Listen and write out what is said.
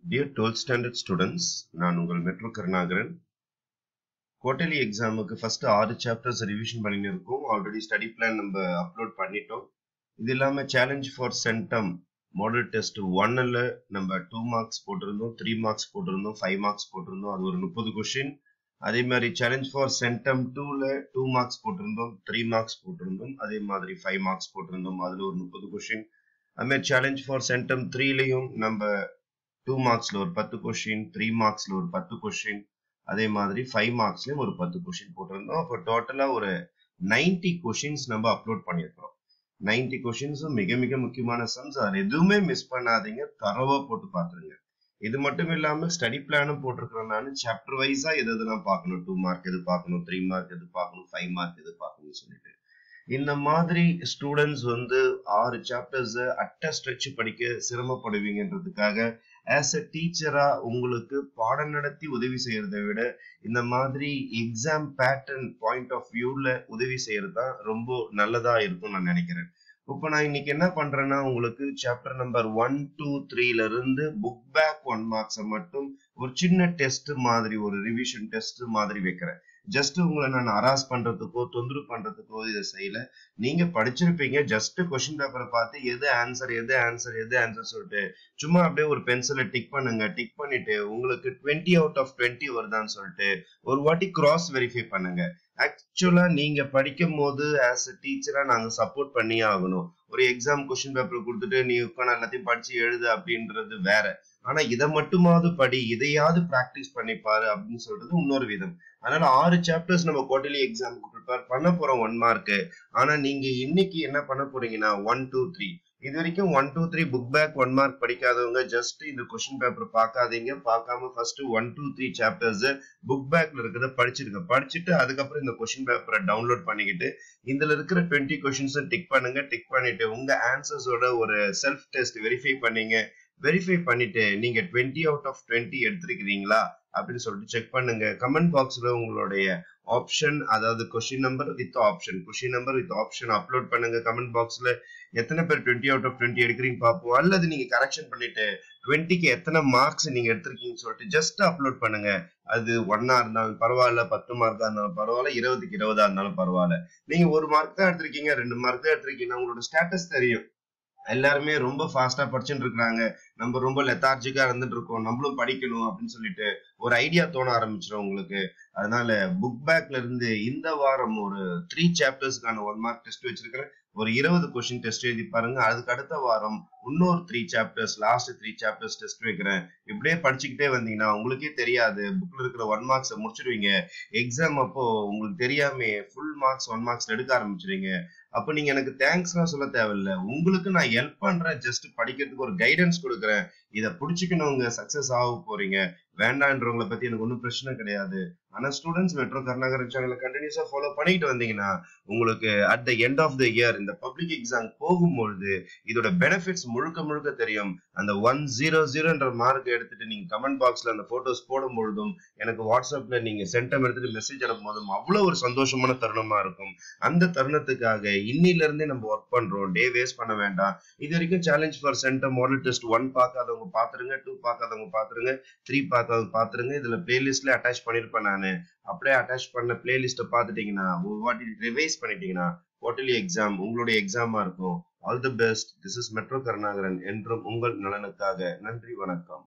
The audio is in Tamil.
டியர் டுவெல்த் ஸ்டாண்டர்ட் ஸ்டூடெண்ட்ஸ் நான் உங்கள் மெட்ரோ கருணாகரன் குவார்டர்லி எக்ஸாமுக்கு ஃபர்ஸ்ட் ஆறு சாப்டர்ஸ் ரிவிஷன் பண்ணிட்டு இருக்கோம் ஆல்ரெடி ஸ்டடி பிளான் நம்ம அப்லோட் பண்ணிட்டோம் இது இல்லாமல் challenge for centum model test ஒன்னில் நம்ம டூ மார்க்ஸ் போட்டிருந்தோம் த்ரீ மார்க்ஸ் போட்டிருந்தோம் ஃபைவ் மார்க்ஸ் போட்டிருந்தோம் அது ஒரு முப்பது கொஷின் அதே மாதிரி சேலஞ்ச் ஃபார் சென்டம் டூல டூ மார்க்ஸ் போட்டிருந்தோம் த்ரீ மார்க்ஸ் போட்டிருந்தோம் அதே மாதிரி ஃபைவ் மார்க்ஸ் போட்டிருந்தோம் அதில் ஒரு முப்பது கொஷின் அதுமாதிரி சேலஞ்ச் ஃபார் சென்டம் த்ரீலையும் நம்ம டூ மார்க்ஸ்ல ஒரு பத்து கொஷின் த்ரீ மார்க்ஸ்ல ஒரு பத்து கொஷின் அதே மாதிரி ஃபைவ் மார்க்ஸ்லயும் ஒரு பத்து கொஷின் போட்டிருந்தோம் அப்போ டோட்டலா ஒரு நைன்டி கொஷின்ஸ் நம்ம அப்லோட் பண்ணியிருக்கிறோம் நைன்டி கொஷின்ஸும் மிக மிக முக்கியமான சம்ஸ் அதில் எதுவுமே மிஸ் பண்ணாதீங்க தரவா போட்டு பார்த்துருங்க இது மட்டும் இல்லாம ஸ்டடி பிளானும் போட்டிருக்கிறேன் நான் சாப்டர் வைஸா எது எதுலாம் பார்க்கணும் டூ மார்க் எது பார்க்கணும் த்ரீ மார்க் எது பார்க்கணும் ஃபைவ் மார்க் எது பார்க்கணும்னு சொல்லிட்டு இந்த மாதிரி ஸ்டூடெண்ட்ஸ் வந்து ஆறு சாப்டர்ஸ் அட்ட ஸ்ட்ரெச் படிக்க சிரமப்படுவீங்கன்றதுக்காக ஆஸ் அ டீச்சரா உங்களுக்கு பாடம் நடத்தி உதவி செய்யறதை விட இந்த மாதிரி எக்ஸாம் பேட்டர்ன் பாயிண்ட் ஆஃப் வியூல உதவி செய்யறது தான் ரொம்ப நல்லதா இருக்கும் நான் நினைக்கிறேன் இப்போ நான் இன்னைக்கு என்ன பண்றேன்னா உங்களுக்கு சாப்டர் நம்பர் ஒன் டூ த்ரீல இருந்து புக் பேக் ஒன் மார்க்ஸை மட்டும் ஒரு சின்ன டெஸ்ட் மாதிரி ஒரு ரிவிஷன் டெஸ்ட் மாதிரி வைக்கிறேன் ஜஸ்ட் உங்களை நான் அராஸ் பண்றதுக்கோ தொந்தரவு பண்றதுக்கோ இதை செய்யல நீங்க படிச்சிருப்பீங்க ஜஸ்ட் கொஸ்டின் பேப்பரை பார்த்து எது ஆன்சர் எது ஆன்சர் எது ஆன்சர் சொல்லிட்டு சும்மா அப்படியே ஒரு பென்சிலை டிக் பண்ணுங்க டிக் பண்ணிட்டு உங்களுக்கு டுவெண்ட்டி அவுட் ஆஃப் டுவெண்ட்டி வருதான்னு சொல்லிட்டு ஒரு வாட்டி கிராஸ் வெரிஃபை பண்ணுங்க ஆக்சுவலா நீங்க படிக்கும் போது ஆஸ் அ டீச்சரா நாங்க சப்போர்ட் பண்ணியே ஆகணும் ஒரு எக்ஸாம் கொஸ்டின் பேப்பர் கொடுத்துட்டு நீ உட்காந்து எல்லாத்தையும் படிச்சு எழுது அப்படின்றது வேற ஆனா இதை மட்டுமாவது படி இதையாவது பிராக்டிஸ் பண்ணிப்பாரு அப்படின்னு சொல்றது இன்னொரு விதம் அதனால ஆறு சாப்டர்ஸ் நம்ம குவார்டர்லி எக்ஸாமுக்கு ப்ரிப்பேர் பண்ண போறோம் ஒன் மார்க் ஆனா நீங்க இன்னைக்கு என்ன பண்ண போறீங்கன்னா ஒன் டூ த்ரீ இது வரைக்கும் one two three book back one mark படிக்காதவங்க ஜஸ்ட் இந்த கொஸ்டின் பேப்பர் பார்க்காதீங்க பார்க்காம first one two three chapters book பேக்ல இருக்கிறத படிச்சிருக்க படிச்சுட்டு அதுக்கப்புறம் இந்த கொஸ்டின் பேப்பரை டவுன்லோட் பண்ணிக்கிட்டு இதுல இருக்கிற டுவெண்ட்டி கொஸ்டின்ஸ் டிக் பண்ணுங்க டிக் பண்ணிட்டு உங்க ஆன்சர்ஸோட ஒரு செல்ஃப் டெஸ்ட் வெரிஃபை பண்ணீங்க வெரிஃபை பண்ணிட்டு நீங்க டுவெண்ட்டி அவுட் ஆஃப் டுவெண்ட்டி எடுத்திருக்கிறீங்களா அப்படின்னு சொல்லிட்டு செக் பண்ணுங்க கமெண்ட் பாக்ஸ்ல உங்களுடைய ஆப்ஷன் அதாவது question number with option question number with option upload பண்ணுங்க கமெண்ட் பாக்ஸ்ல எத்தனை பேர் டுவெண்ட்டி அவுட் ஆஃப் டுவெண்ட்டி எடுக்கிறீங்க பார்ப்போம் அல்லது நீங்க கரெக்ஷன் பண்ணிட்டு டுவெண்ட்டிக்கு எத்தனை மார்க்ஸ் நீங்க எடுத்திருக்கீங்கன்னு சொல்லிட்டு ஜஸ்ட் அப்லோட் பண்ணுங்க அது ஒன்னா இருந்தாலும் பரவாயில்ல பத்து மார்க்கா இருந்தாலும் பரவாயில்ல இருபதுக்கு இருபதா இருந்தாலும் பரவாயில்ல நீங்க ஒரு மார்க் தான் எடுத்திருக்கீங்க ரெண்டு மார்க் தான் எடுத்திருக்கீங்கன்னா உங்களோட ஸ்டேட்டஸ் தெரியும் எல்லாருமே ரொம்ப ஃபாஸ்டா படிச்சுட்டு இருக்காங்க நம்ம ரொம்ப லெத்தார்ஜிக்கா இருந்துட்டு இருக்கோம் நம்மளும் படிக்கணும் அப்படின்னு சொல்லிட்டு ஒரு ஐடியா தோண ஆரம்பிச்சிடும் உங்களுக்கு அதனால புக் பேக்ல இருந்து இந்த வாரம் ஒரு த்ரீ சாப்டர்ஸ்க்கான ஒன் மார்க் டெஸ்ட் வச்சிருக்கிறேன் ஒரு இருபது கொஸ்டின் டெஸ்ட் எழுதி பாருங்க அதுக்கு அடுத்த வாரம் இன்னொரு three chapters last three chapters test வைக்கிறேன் இப்படியே படிச்சுக்கிட்டே வந்தீங்கன்னா உங்களுக்கே தெரியாது புக்ல இருக்கிற ஒன் மார்க்ஸை முடிச்சிருவீங்க எக்ஸாம் அப்போ உங்களுக்கு தெரியாம ஃபுல் மார்க்ஸ் ஒன் மார்க்ஸ் எடுக்க ஆரம்பிச்சிருவீங்க அப்போ நீங்க எனக்கு தேங்க்ஸ்லாம் சொல்ல தேவையில்ல உங்களுக்கு நான் ஹெல்ப் பண்றேன் ஜஸ்ட் படிக்கிறதுக்கு ஒரு கைடன்ஸ் கொடுக்குறேன் இதை பிடிச்சிக்கணுங்க சக்சஸ் ஆக போறீங்க வேண்டான்றவங்களை பத்தி எனக்கு ஒன்றும் பிரச்சனை கிடையாது ஆனா ஸ்டூடெண்ட்ஸ் மெட்ரோ கருணாகரன் சேனலை கண்டினியூஸா ஃபாலோ பண்ணிட்டு வந்தீங்கன்னா உங்களுக்கு at the end of the year இந்த பப்ளிக் எக்ஸாம் போகும்பொழுது இதோட பெனிஃபிட்ஸ் முழுக்க முழுக்க தெரியும் அந்த ஒன் ஜீரோ ஜீரோன்ற மார்க் எடுத்துட்டு நீங்க கமெண்ட் பாக்ஸ்ல அந்த போட்டோஸ் போடும் பொழுதும் எனக்கு வாட்ஸ்அப்ல நீங்க சென்டம் எடுத்துட்டு மெசேஜ் அனுப்பும் போதும் அவ்வளவு ஒரு சந்தோஷமான தருணமா இருக்கும் அந்த தருணத்துக்காக இன்னில இருந்தே நம்ம ஒர்க் பண்றோம் டே வேஸ்ட் பண்ண வேண்டாம் இது வரைக்கும் challenge for centum model test one பார்க்காதவங்க பாத்துருங்க டூ பார்க்காதவங்க பாத்துருங்க த்ரீ பார்க்காதவங்க பாத்துருங்க இதுல பிளேலிஸ்ட்ல அட்டாச் பண்ணிருப்பேன் நான் அப்படியே அட்டாச் பண்ண பிளேலிஸ்ட்டை பார்த்துட்டீங்கன்னா ஒரு வாட்டி ரிவைஸ் பண்ணிட்டீங்கன்னா குவார்டர்லி எக்ஸாம் உங்களுடைய எக்ஸாமா இருக்கும் all the best this is Metro Karunakaran என்றும் உங்கள் நலனுக்காக நன்றி வணக்கம்